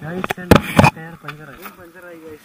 tyre പഞ്ചറായി പഞ്ചറായി guys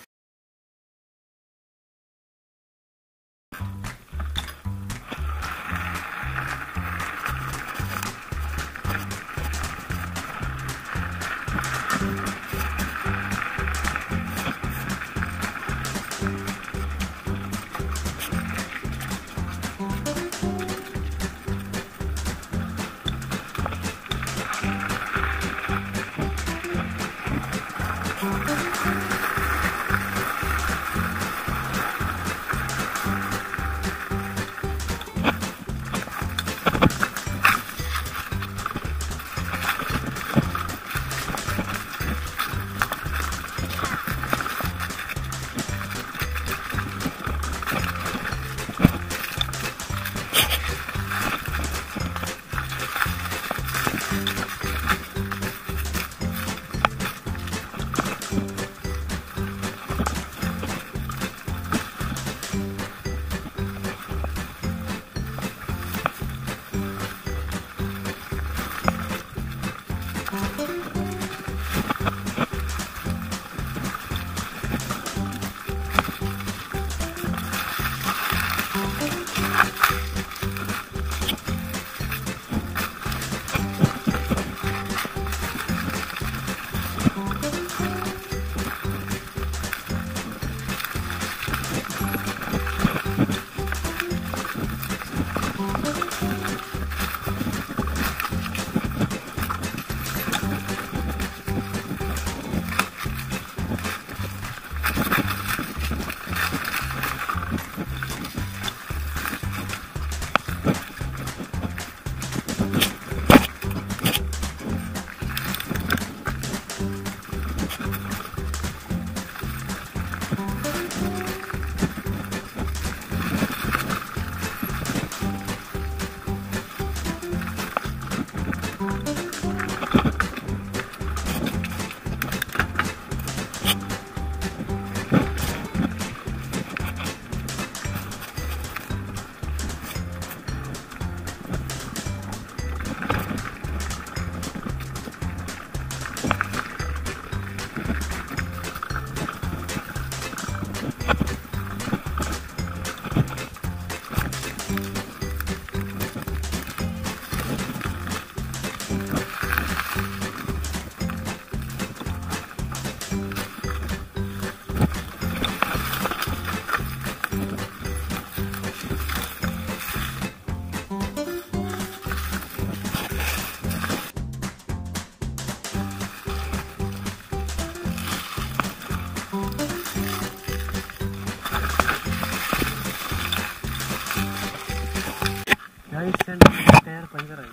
tyre പഞ്ചറായി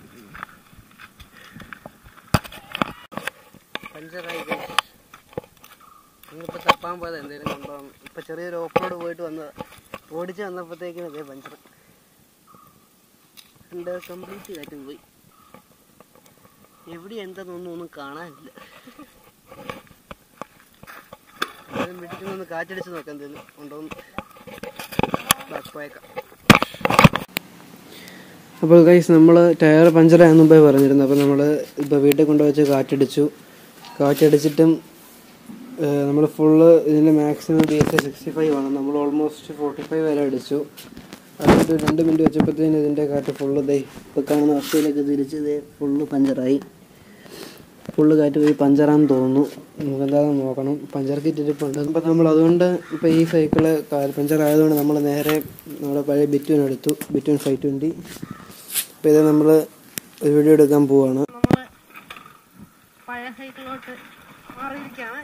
പഞ്ചറായി ഗൈസ് നിങ്ങളിപ്പോൾ തപ്പാൻ പോയത് എന്തെങ്കിലും കൊണ്ടുപോകണം ഇപ്പം ചെറിയൊരു ഓഫ് റോഡ് പോയിട്ട് വന്നത് ഓടിച്ച് വന്നപ്പോഴത്തേക്കും ഇതേ പഞ്ചർ എൻ്റെ കംപ്ലീറ്റ് കാറ്റും പോയി എവിടെ എന്താണെന്നൊന്നും ഒന്നും കാണാനില്ല എന്തായാലും വീട്ടിൽ നിന്ന് കാറ്റടിച്ച് നോക്കാം എന്തെങ്കിലും ഉണ്ടോന്ന് ബാക്ക് പോയേക്കാം അപ്പോൾ ഗൈസ് നമ്മൾ ടയർ പഞ്ചറായെന്ന് മുമ്പേ പറഞ്ഞിരുന്നു അപ്പോൾ നമ്മൾ ഇപ്പോൾ വീട്ടിൽ കൊണ്ടുവച്ച് കാറ്റടിച്ചു കാറ്റടിച്ചിട്ടും നമ്മൾ ഫുള്ള് ഇതിൻ്റെ maximum B S sixty five ആണ് നമ്മൾ ഓൾമോസ്റ്റ് ഫോർട്ടി ഫൈവ് വരെ അടിച്ചു അതിൻ്റെ രണ്ട് മിനിറ്റ് വെച്ചപ്പോഴത്തേന് ഇതിൻ്റെ കാറ്റ് ഫുള്ള് ദേ ഇപ്പോൾ കാണുന്ന അവസ്ഥയിലേക്ക് തിരിച്ച് ഇതേ ഫുള്ള് പഞ്ചറായി ഫുള്ള് കാറ്റ് പോയി പഞ്ചറാന്ന് തോന്നുന്നു നമുക്ക് എന്താണെന്ന് നോക്കണം പഞ്ചർ കിറ്റ് ഇരിപ്പുണ്ട് അപ്പോൾ നമ്മൾ അതുകൊണ്ട് ഇപ്പോൾ ഈ സൈക്കിള് കാൽ പഞ്ചർ ആയതുകൊണ്ട് നമ്മൾ നേരെ നമ്മുടെ പഴയ ബിറ്റ്വൻ എടുത്തു ബിറ്റ്വൻ ഫൈവ് ട്വൻറ്റി അപ്പോൾ ഇത് നമ്മൾ ഒരു വീഡിയോ എടുക്കാൻ പോവാണ് പഴയ സൈക്കിളോട്ട് മാറിയിരിക്കുകയാണ്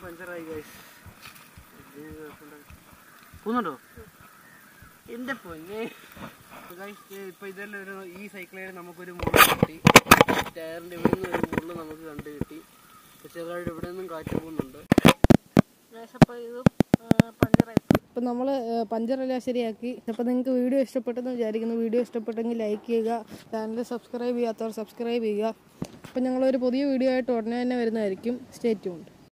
പഞ്ചറായി ഗൈസ് പോകുന്നുണ്ടോ എന്റെ പൊന്നെ ഗൈസ് ഇപ്പൊ ഇതെല്ലാം ഒരു ഈ സൈക്കിളിൽ നമുക്കൊരു മുള്ള കിട്ടി ടയറിന്റെ ഇവിടെ നിന്ന് ഒരു മുള്ള നമുക്ക് കണ്ടു കിട്ടി ഇപ്പൊ ചെറുതായിട്ട് ഇവിടെ നിന്നും കാറ്റ് പോകുന്നുണ്ട് അപ്പോൾ ഇത് പഞ്ചറായി അപ്പം നമ്മൾ പഞ്ചറെല്ലാം ശരിയാക്കി അപ്പോൾ നിങ്ങൾക്ക് വീഡിയോ ഇഷ്ടപ്പെട്ടെന്ന് വിചാരിക്കുന്നു വീഡിയോ ഇഷ്ടപ്പെട്ടെങ്കിൽ ലൈക്ക് ചെയ്യുക ചാനൽ സബ്സ്ക്രൈബ് ചെയ്യാത്തവർ സബ്സ്ക്രൈബ് ചെയ്യുക അപ്പം ഞങ്ങളൊരു പുതിയ വീഡിയോ ആയിട്ട് ഉടനെ തന്നെ വരുന്നതായിരിക്കും സ്റ്റേ ട്യൂൺഡ്